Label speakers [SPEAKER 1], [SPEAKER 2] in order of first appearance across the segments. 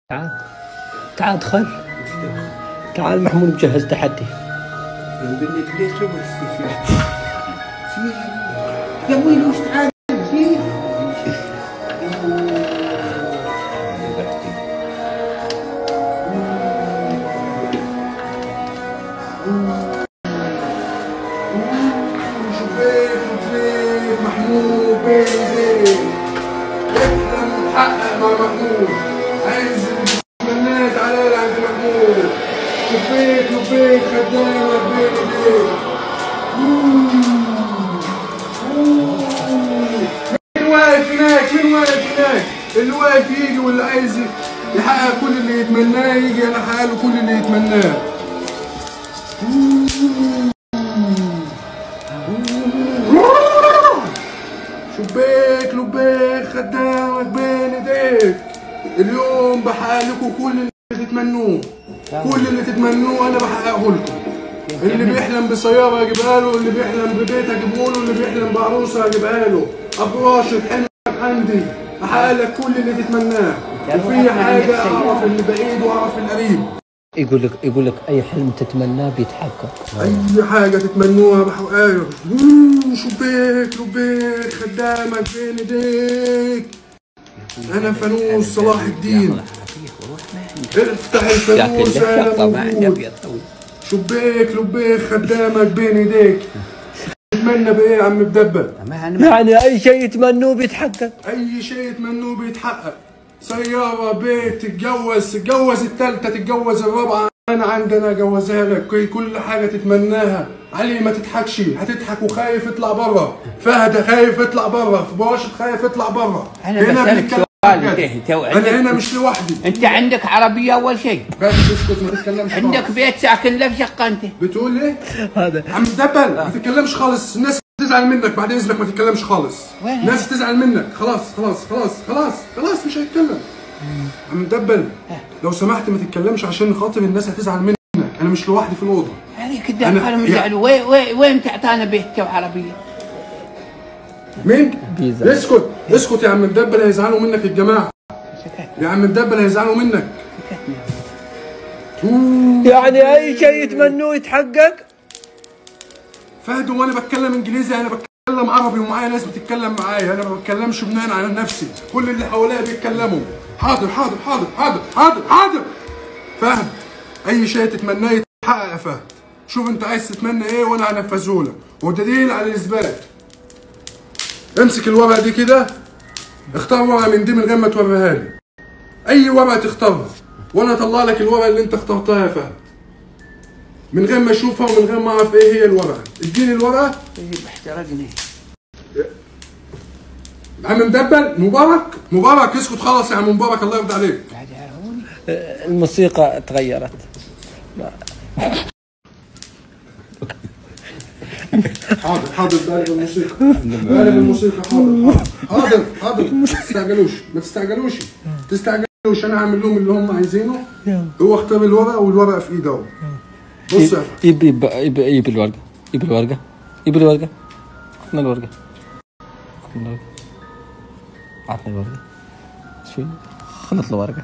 [SPEAKER 1] تعال تعال ادخل تعال محمود مجهز تحدي
[SPEAKER 2] يا ويلي وش تعال فيه شبيك وبيك محمود بيك احلم وتحقق مع محمود عايز تمنيت عليه عند محمود شبيك وبيك خدامك بين ايديك مين واقف هناك مين واقف هناك اللي واقف يجي واللي عايز يحقق كل اللي يتمناه يجي انا احقق له كل اللي يتمناه شبيك لبيك خدامك بين ايديك اليوم بحقق لكم كل اللي تتمنوه كل اللي تتمنوه انا بحققه لكم اللي بيحلم بسيارة اجيبها له اللي بيحلم ببيت اجيبه له اللي بيحلم بعروسة اجيبها له ابو راشد حلمك عندي احقق لك كل اللي تتمناه وفي حاجة اعرف اللي بعيد واعرف القريب
[SPEAKER 1] يقول لك يقول لك اي حلم تتمناه بيتحقق
[SPEAKER 2] اي حاجه تتمنوها بحققها لكم شبيك لبيك خدامك بين ايديك انا فانوس صلاح الدين افتح الفانوس انا موجود شبيك لبيك خدامك بين ايديك تتمنى بايه يا عم بدبل
[SPEAKER 1] يعني اي شيء يتمنوه بيتحقق
[SPEAKER 2] اي شيء يتمنوه بيتحقق سيارة بيت تتجوز تتجوز التالتة تتجوز الرابعة انا عندنا اجوزها لك كل- كل حاجة تتمناها علي ما تضحكش هتضحك وخايف اطلع بره فهد خايف اطلع بره باشا خايف اطلع بره
[SPEAKER 3] أنا بسألك سؤال، أنت- أنت
[SPEAKER 2] انا
[SPEAKER 3] عندك-
[SPEAKER 2] هنا مش لوحدي
[SPEAKER 3] انت عندك عربيه اول شيء
[SPEAKER 2] بس اسكت ما تتكلمش
[SPEAKER 3] عندك
[SPEAKER 2] خالص.
[SPEAKER 3] بيت ساكن له في شقه انت
[SPEAKER 2] بتقول ايه؟
[SPEAKER 1] هذا
[SPEAKER 2] عم دبل ما تتكلمش خالص الناس تزعل منك بعد اذنك ما تتكلمش خالص
[SPEAKER 3] وين؟
[SPEAKER 2] الناس تزعل منك خلاص خلاص خلاص خلاص خلاص مش هيتكلم عم دبل لو سمحت ما تتكلمش عشان خاطر الناس هتزعل منك انا مش لوحدي في الاوضه
[SPEAKER 3] هذيك كده
[SPEAKER 2] أنا-
[SPEAKER 3] كانوا
[SPEAKER 2] يا-
[SPEAKER 3] يزعلوا وين وين وين تعطانا بيت وعربيه
[SPEAKER 2] مين
[SPEAKER 1] بيزعل.
[SPEAKER 2] اسكت اسكت يا عم مدبل هيزعلوا منك الجماعه
[SPEAKER 3] سكت
[SPEAKER 2] يا عم مدبل هيزعلوا منك
[SPEAKER 3] سكتنا
[SPEAKER 1] يعني اي شيء يتمنوه يتحقق
[SPEAKER 2] فهد وانا بتكلم انجليزي انا بتكلم عربي ومعايا ناس بتتكلم معايا انا ما بتكلمش بناء على نفسي كل اللي حواليا بيتكلموا حاضر حاضر حاضر حاضر حاضر حاضر فهد اي شيء تتمناه يتحقق يا فهد شوف انت عايز تتمنى ايه وانا هنفذه لك ودليل على الاثبات امسك الورقه دي كده اختار ورقه من دي من غير ما توريها لي اي ورقه تختارها وانا اطلع لك الورقه اللي انت اخترتها يا فهد من غير ما اشوفها ومن غير ما اعرف ايه هي الورقه اديني الورقه
[SPEAKER 3] طيب احترقني
[SPEAKER 2] عم مدبل مبارك مبارك اسكت خلاص يا عم مبارك الله يرضى عليك
[SPEAKER 3] قاعد يعرفوني
[SPEAKER 1] الموسيقى تغيرت
[SPEAKER 2] حاضر حاضر بقلب الموسيقى بقلب الموسيقى حاضر حاضر حاضر ما تستعجلوش ما تستعجلوش تستعجلوش انا هعمل لهم اللي هم عايزينه هو اختار الورقه والورقه في ايده اهو بص يا أخي.
[SPEAKER 1] يب يب يب يب الورقه يب الورقه يب الورقه خذنا الورقه خذنا الورقه عطنا الورقه شوي خلط الورقه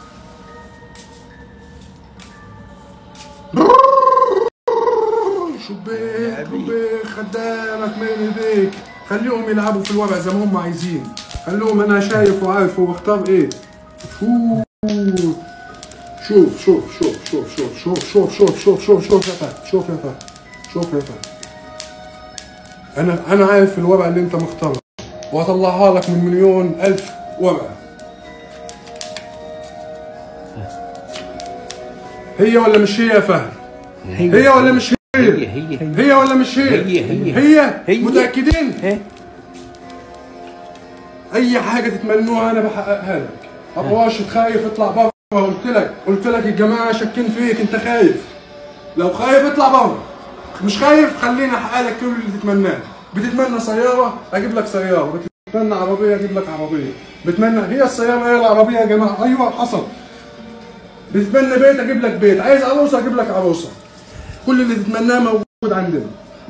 [SPEAKER 2] شبيك شبيك خدامك بين ايديك خليهم يلعبوا في الورق زي ما هم عايزين خليهم انا شايف وعارف هو اختار ايه شوف شوف شوف شوف شوف شوف شوف شوف شوف شوف شوف يا فهد شوف يا فهد شوف يا فهد انا انا عارف الورقه اللي انت مختارها واطلعها لك من مليون الف ورقه هي ولا مش هي يا فهد هي ولا مش هي
[SPEAKER 3] هي هي
[SPEAKER 2] هي ولا مش هي؟
[SPEAKER 3] هي- هي.
[SPEAKER 2] هي,
[SPEAKER 3] هي.
[SPEAKER 2] متأكدين؟
[SPEAKER 3] إيه.
[SPEAKER 2] أي حاجة تتمنوها أنا بحققها لك. أبو راشد خايف اطلع بره قلت لك قلت لك الجماعة شاكين فيك أنت خايف. لو خايف اطلع بره. مش خايف خليني أحقق لك كل اللي تتمناه. بتتمنى سيارة أجيب لك سيارة، بتتمنى عربية أجيب لك عربية. بتمنى هي السيارة هي العربية يا جماعة، أيوه حصل. بتتمنى بيت أجيب لك بيت، عايز عروسة أجيب لك عروسة. كل اللي تتمناه موجود عندنا.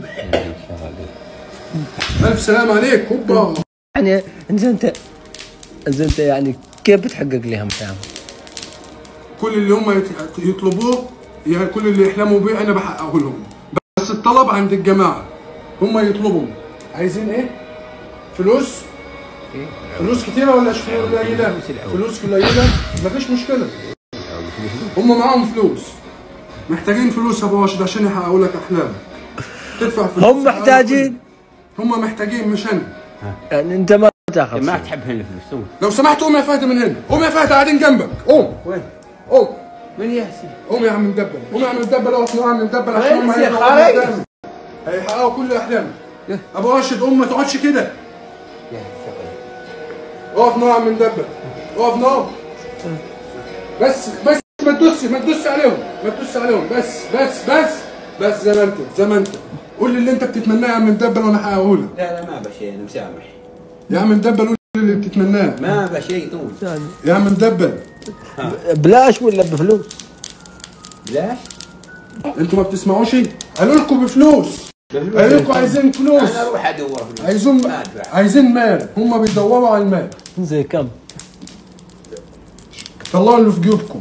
[SPEAKER 2] ألف سلام عليك هوبا
[SPEAKER 1] يعني انت انت انت يعني كيف بتحقق لهم حياتهم؟
[SPEAKER 2] كل اللي هم يت- يطلبوه يعني كل اللي يحلموا بيه انا بحققه لهم بس الطلب عند الجماعه هم يطلبوا عايزين ايه فلوس فلوس كتيره ولا ش- قليله فلوس قليله مفيش مشكله هم معاهم فلوس محتاجين فلوس يا ابو راشد عشان يحققوا لك احلامك تدفع فلوس
[SPEAKER 1] هم محتاجين
[SPEAKER 2] هم محتاجين مش انا
[SPEAKER 1] يعني انت ما تاخذ
[SPEAKER 4] ما
[SPEAKER 1] شيء.
[SPEAKER 4] تحب هنا الفلوس
[SPEAKER 2] لو سمحت قوم يا فهد من هنا قوم يا فهد قاعدين جنبك قوم
[SPEAKER 4] وين؟
[SPEAKER 2] قوم
[SPEAKER 4] من ياسين؟
[SPEAKER 2] قوم يا عم مدبل قوم يا عم مدبل اقف يا عم مدبل عشان
[SPEAKER 4] وين
[SPEAKER 2] هم
[SPEAKER 4] يا
[SPEAKER 2] هيبقوا
[SPEAKER 4] خارج؟
[SPEAKER 2] قدامك. هيحققوا كل احلامك ابو راشد قوم ما تقعدش كده
[SPEAKER 4] يا شغل
[SPEAKER 2] اقف نوع من مدبل اقف نوع بس بس ما تدوس ما تدوس عليهم ما تدوس عليهم بس بس بس بس زي ما انت زي ما انت قول لي اللي انت بتتمناه يا عم مدبل وانا هحققه لك
[SPEAKER 4] لا لا ما بشيء انا مسامح
[SPEAKER 2] يا عم مدبل قول لي اللي بتتمناه
[SPEAKER 4] ما بشيء طول
[SPEAKER 2] يا عم مدبل
[SPEAKER 1] بلاش ولا بفلوس
[SPEAKER 4] بلاش
[SPEAKER 2] انتوا ما بتسمعوش قالوا لكم بفلوس قالوا لكم عايزين فلوس
[SPEAKER 4] انا اروح ادور فلوس
[SPEAKER 2] عايزين
[SPEAKER 4] ما ادفع
[SPEAKER 2] عايزين مال هم بيدوروا على المال
[SPEAKER 1] زي كم
[SPEAKER 2] طلعوا اللي في جيوبكم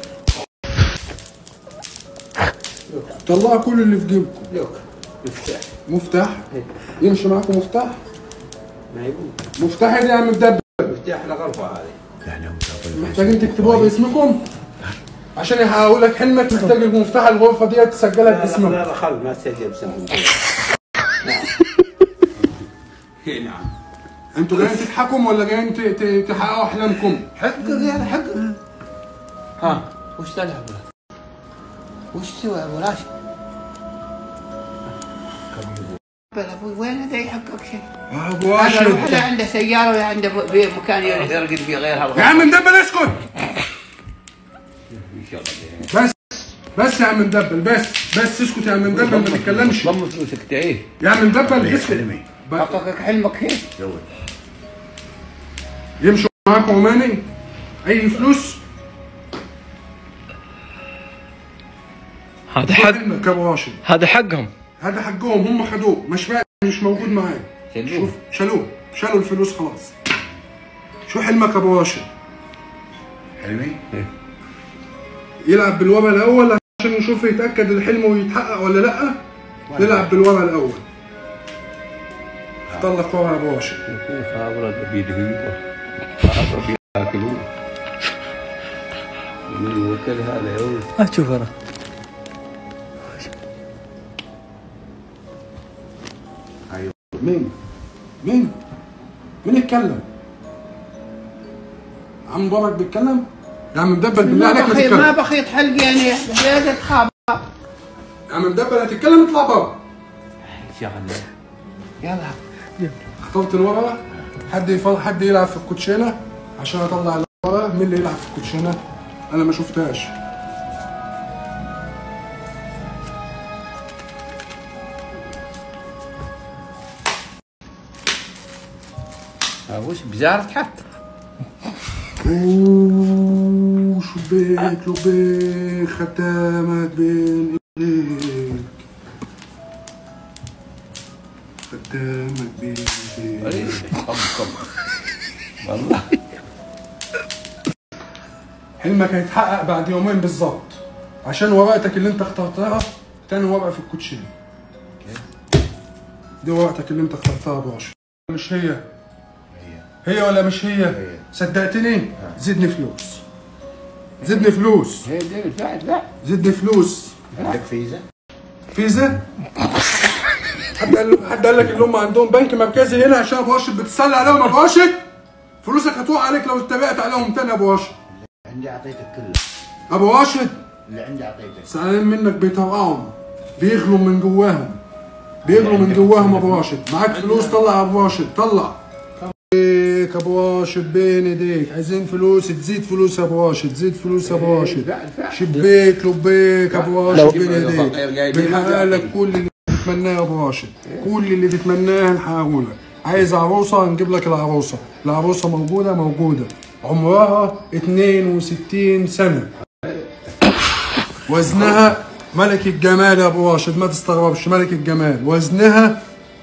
[SPEAKER 2] طلعوا كل اللي في جيوبكم
[SPEAKER 4] لوك مفتاح
[SPEAKER 2] مفتاح يمشي معاكم مفتاح
[SPEAKER 4] ما يقول
[SPEAKER 2] مفتاح إيه ده يا عم الدب
[SPEAKER 4] مفتاح الغرفه هذه
[SPEAKER 2] محتاجين تكتبوها باسمكم عشان يحققوا لك حلمك محتاج المفتاح الغرفه دي تسجلها
[SPEAKER 4] لا
[SPEAKER 2] باسمك
[SPEAKER 4] لا خل ما تسجل باسمهم نعم إيه، نعم
[SPEAKER 2] انتوا جايين تضحكوا ولا جايين ت- ت- تحققوا احلامكم
[SPEAKER 4] حقق يا حقق ها وش تلعب وش تسوي ابو راشد؟
[SPEAKER 3] بلا ابوي وين هذا يحقق شيء؟
[SPEAKER 2] ابو
[SPEAKER 3] هذا
[SPEAKER 2] راشد
[SPEAKER 3] هذا عنده سياره ولا عنده ب- بي- مكان يرقد فيه غيرها
[SPEAKER 2] يا عم مدبل اسكت
[SPEAKER 4] ان شاء الله
[SPEAKER 2] بس بس يا عم مدبل بس بس اسكت يا عم مدبل ما تتكلمش
[SPEAKER 4] ضم فلوسك تعيش
[SPEAKER 2] يا عم مدبل اسكت ب-
[SPEAKER 3] حققك حلمك كيف؟
[SPEAKER 2] يمشوا معاكم عماني اي فلوس
[SPEAKER 1] هذا حق
[SPEAKER 2] حلمك يا ابو راشد
[SPEAKER 1] هذا حقهم
[SPEAKER 2] هذا حقهم هم خدوه مش فا... مش موجود معايا
[SPEAKER 4] شلوه.
[SPEAKER 2] شوف شالوه شالوا الفلوس خلاص شو حلمك يا ابو راشد
[SPEAKER 5] حلمي
[SPEAKER 2] يلعب بالورق الاول عشان نشوف يتاكد الحلم ويتحقق ولا لا نلعب بالورق الاول اختار لك ورقه يا ابو راشد
[SPEAKER 4] خابرة بيده خابرة بياكلوه من الوكل هذا يوم
[SPEAKER 1] ما تشوف انا
[SPEAKER 2] مين مين مين يتكلم عم مبارك بيتكلم يا عم مدبل بالله
[SPEAKER 3] ما
[SPEAKER 2] عليك ما
[SPEAKER 3] بخيط ما
[SPEAKER 2] تتكلم
[SPEAKER 3] بخيط حلقي انا يا تخاب
[SPEAKER 2] يا عم مدبل هتتكلم اطلع برا
[SPEAKER 4] شغل
[SPEAKER 3] يلا
[SPEAKER 2] اخترت الورقه حد يفضل حد يلعب في الكوتشينه عشان اطلع الورقه مين اللي يلعب في الكوتشينه انا ما شفتهاش
[SPEAKER 4] وش بزارة حتى
[SPEAKER 2] اوه شبيك لبيك ختامك بين ايديك ختامك بين ايديك
[SPEAKER 4] قم قم والله
[SPEAKER 2] حلمك هيتحقق بعد يومين بالظبط عشان ورقتك اللي انت اخترتها تاني ورقه في الكوتشين دي ورقتك اللي انت اخترتها يا باشا مش هي هي ولا مش هي صدقتني زدني فلوس زدني فلوس
[SPEAKER 4] هي دي ادفع ادفع
[SPEAKER 2] زدني فلوس
[SPEAKER 5] عندك فيزا؟
[SPEAKER 2] فيزا حد قال حد قال لك اللي هم عندهم بنك مركزي هنا عشان ابو راشد بتسلى عليهم يا ابو راشد فلوسك هتقع عليك لو اتبعت عليهم تاني يا ابو راشد
[SPEAKER 5] عندي اعطيتك كله
[SPEAKER 2] ابو راشد
[SPEAKER 5] اللي عندي اعطيتك
[SPEAKER 2] زعلانين منك بيطرقعهم بيغلوا من جواهم بيغلوا من جواهم ابو راشد معاك فلوس طلع يا ابو راشد طلع ايديك ابو راشد بين ايديك عايزين فلوس تزيد فلوس يا ابو راشد تزيد فلوس يا ابو راشد
[SPEAKER 4] ادفع ادفع
[SPEAKER 2] شبيك لبيك ابو
[SPEAKER 1] لو-
[SPEAKER 2] راشد بين ايديك بنحقق لك كل اللي تتمناه يا ابو راشد كل اللي تتمناه نحققه لك عايز عروسه نجيب لك العروسه العروسه موجوده موجوده عمرها 62 سنه وزنها ملك الجمال يا ابو راشد ما تستغربش ملك الجمال وزنها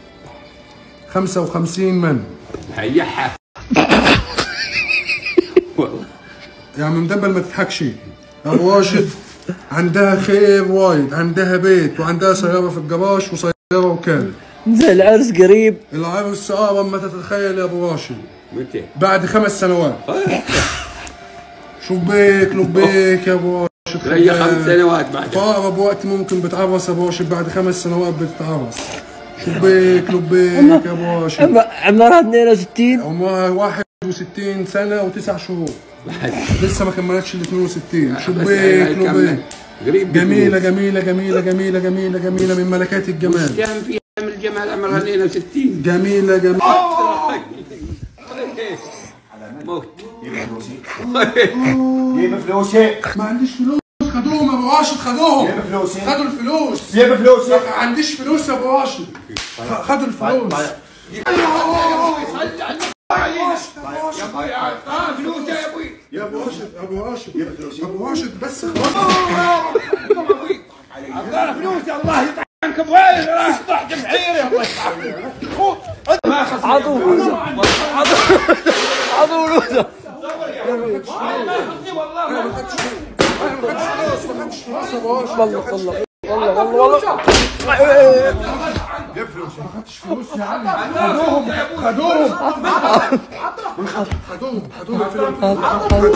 [SPEAKER 2] 55 من
[SPEAKER 4] هيحها والله
[SPEAKER 2] يا عم مدبل ما تضحكش ابو راشد عندها خير وايد عندها بيت وعندها سياره في الجراج وسياره وكاله
[SPEAKER 1] زين العرس قريب
[SPEAKER 2] العرس اه ما تتخيل يا ابو راشد
[SPEAKER 4] متى؟
[SPEAKER 2] بعد خمس سنوات شبيك لبيك يا ابو راشد
[SPEAKER 4] هي خمس سنوات بعد
[SPEAKER 2] في اقرب وقت ممكن بتعرس يا ابو راشد بعد خمس سنوات بتتعرس شبيك لبيك يا ابو راشد
[SPEAKER 1] عم- عمرها 62
[SPEAKER 2] عمرها 61 سنه وتسع شهور لسه ما كملتش ال 62 شبيك لبيك
[SPEAKER 4] قريب
[SPEAKER 2] جميله جميله جميله جميله جميله جميله من ملكات الجمال
[SPEAKER 4] كان فيها من الجمال عمرها 62
[SPEAKER 2] جميله جميله
[SPEAKER 4] موت
[SPEAKER 5] جيب فلوسي
[SPEAKER 2] ما عنديش فلوس خدوهم يا ابو راشد خدوهم
[SPEAKER 5] جيب فلوسي
[SPEAKER 2] خدوا الفلوس
[SPEAKER 5] جيب فلوسي
[SPEAKER 2] ما عنديش فلوس يا ابو راشد خ- خدوا الفلوس
[SPEAKER 4] فلوس يا ابوي
[SPEAKER 2] يا ابو راشد ابو راشد
[SPEAKER 5] جيب فلوسي
[SPEAKER 2] ابو راشد بس خلاص
[SPEAKER 4] فلوس الله يطعنك بغير راح طحت بحيري الله
[SPEAKER 1] عطوا عطوا عطوا فلوسه والله والله والله والله
[SPEAKER 2] خدوهم خدوهم خدوهم الفلوس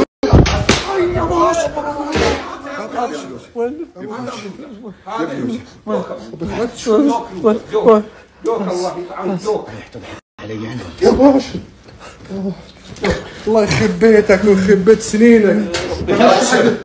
[SPEAKER 2] يا راشد الله يخرب بيتك ويخرب بيت سنينك